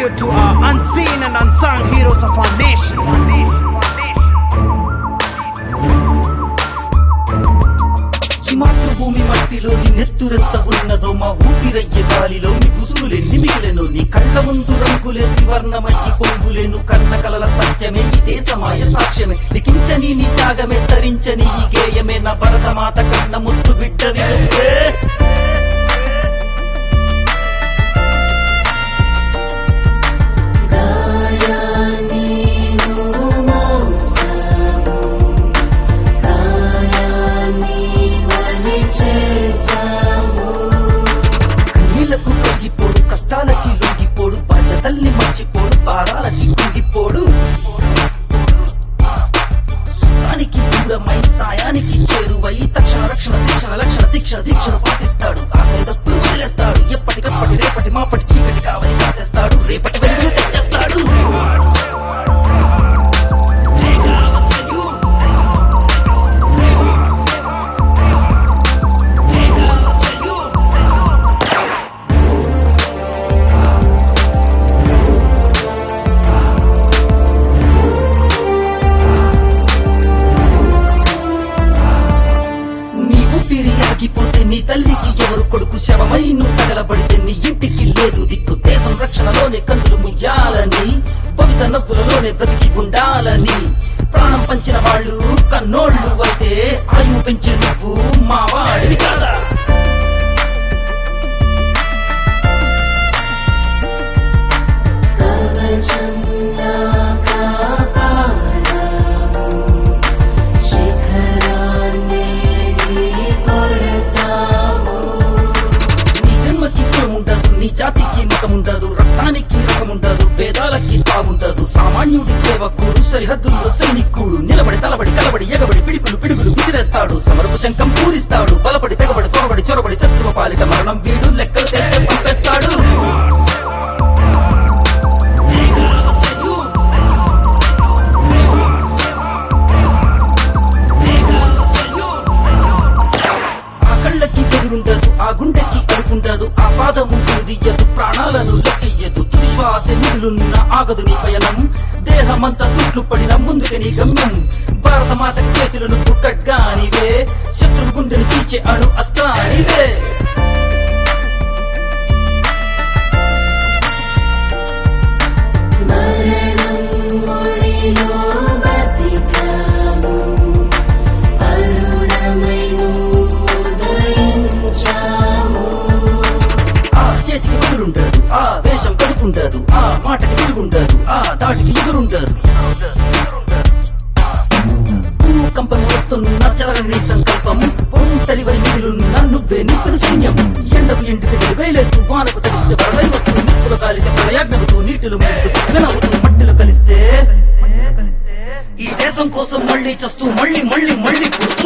salute to our unseen and unsung heroes of our nation. ఈ మాతృభూమి మట్టిలోని నెత్తురెంత ఉన్నదో మా ఊపిరయ్యే గాలిలో మీ ఉసురులెన్ని మిగిలెను నీ కళ్ళ ముందు రంగులెత్తి వర్ణమయ్యి పొంగులేను కన్న కలల సత్యమే ఈ దేశమాయ సాక్ష్యమే లిఖించని నీ త్యాగమే తరించని ఈ గేయమే నా భరతమాత కన్న ముత్తు బిడ్డవి నువ్వే. గాయాన్ని మోసావు గాయాన్ని బలి చేసావు కన్నీళ్లకు కరిగిపోడు కష్టాలకి లొంగిపోడు బాధ్యతల్ని మర్చిపోడు పారాలకి కుంగిపోడు సుఖానికి దూరమై సాయానికి చేరువై తక్షణ రక్షణ శిక్షణ లక్షణ దీక్షణ దీక్షను పాటిస్తాడు ఆఖరి తప్పులు వదిలేస్తాడు ఎప్పటికప్పటి రేపటి మాపటి చీకటి కావని కాసేస్తాడు రేపటి వెలుగులు తెచ్చేస్తాడు నీవు పిరి ఆగిపోతే నీ తల్లికి ఎవరు కొడుకు శవమై నువ్వు తగలబడితే నీ ఇంటికి లేదు దిక్కు దేశం రక్షణలోనే కందులు ముయ్యాలని పవిత నవ్వులలోనే బ్రతికి ఉండాలని ప్రాణం పంచిన వాళ్ళు కన్నోళ్ళు అయితే ఆయువు పెంచే నువ్వు మా వాడివి కాదా కవచంలా కాపాడావు శిఖరాన్ని కొడతావు నీ జన్మకి ఉండదు నీ జాతికి మతముండదు రక్తానికి రకముండదు వేదాలకి తాగుండదు సామాన్యుడి సేవకుడు సరిహద్దుల్లో సైనికుడు నిలబడి తలబడి కలబడి ఎగబడి పిడికులు పిడుగులు విసిరేస్తాడు సమరపు శంఖం పూరిస్తాడు బలపడి తెగబడి తొరబడి చొరబడి శత్రువ పాలిట మరణం వీడు లెక్కలు తెచ్చే పంపేస్తాడు ఆ కళ్ళకి బెదురుండదు ఆ గుండెకి అడుగుండదు ఆ పాదము దియ్యదు ప్రాణాలను లెక్కయ్యదు శ్వాస మిగులున్న ఆగదు నీ పయనం దేహమంతా తుట్లు పడిన ముందుకు నీ గమ్యం భారత మాతకి చేతులను పుట్టడ్గానివే శత్రువు గుండెను చీల్చే అణు అస్త్రానివే మరణం ఒడిలో బతికావు అరుణమై నువ్వు ఉదయించావు ఆ చేతికి ఎదురుండదు ఆ వేషం కడుపుండదు ఆ మాటకి తిరుగుండదు ఆ దాటికి ఎదురుండదు కంపను వస్తున్న చలరని సంకల్పం ఒంటరివై మిగిలిన నువ్వే నిప్పులు సైన్యం ఎండకు ఇంటికి వేలేస్తూ వానకు తడిస్తే వరదై వస్తుంది నిప్పులు కాలితే ప్రయాజ్ఞవుతూ నీటిలో మునుగుతూ నవ్వుతూ మట్టిలో కలిస్తే ఈ దేశం కోసం మళ్ళీ చస్తూ మళ్ళీ మళ్ళీ మళ్ళీ పుడుతూ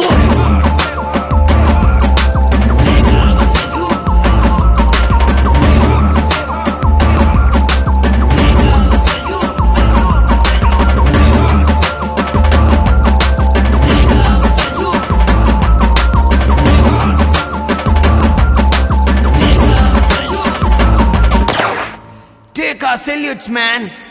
Take our salutes, man.